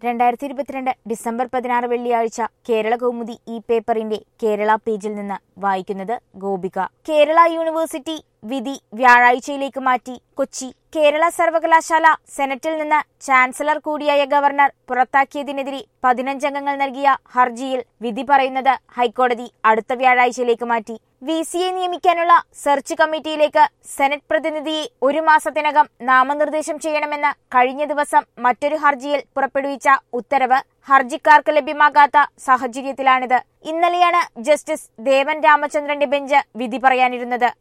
രണ്ടായിരത്തി ഇരുപത്തിരണ്ട് ഡിസംബർ പതിനാറ് വെള്ളിയാഴ്ച കേരള കൗമുദി ഈ പേപ്പറിന്റെ കേരള പേജിൽ നിന്ന് വായിക്കുന്നത് ഗോപിക കേരള യൂണിവേഴ്സിറ്റി വിധി വ്യാഴാഴ്ചയിലേക്ക് മാറ്റി കൊച്ചി കേരള സർവകലാശാല സെനറ്റിൽ നിന്ന് ചാൻസലർ കൂടിയായ ഗവർണർ പുറത്താക്കിയതിനെതിരെ പതിനഞ്ചംഗങ്ങൾ നൽകിയ ഹർജിയിൽ വിധി പറയുന്നത് ഹൈക്കോടതി അടുത്ത വ്യാഴാഴ്ചയിലേക്ക് മാറ്റി വി സിയെ നിയമിക്കാനുള്ള സെർച്ച് കമ്മിറ്റിയിലേക്ക് സെനറ്റ് പ്രതിനിധിയെ ഒരു മാസത്തിനകം നാമനിർദ്ദേശം ചെയ്യണമെന്ന് കഴിഞ്ഞ ദിവസം മറ്റൊരു ഹർജിയിൽ പുറപ്പെടുവിച്ച ഉത്തരവ് ഹർജിക്കാർക്ക് ലഭ്യമാകാത്ത സാഹചര്യത്തിലാണിത് ഇന്നലെയാണ് ജസ്റ്റിസ് ദേവൻ രാമചന്ദ്രന്റെ ബെഞ്ച് വിധി പറയാനിരുന്നത്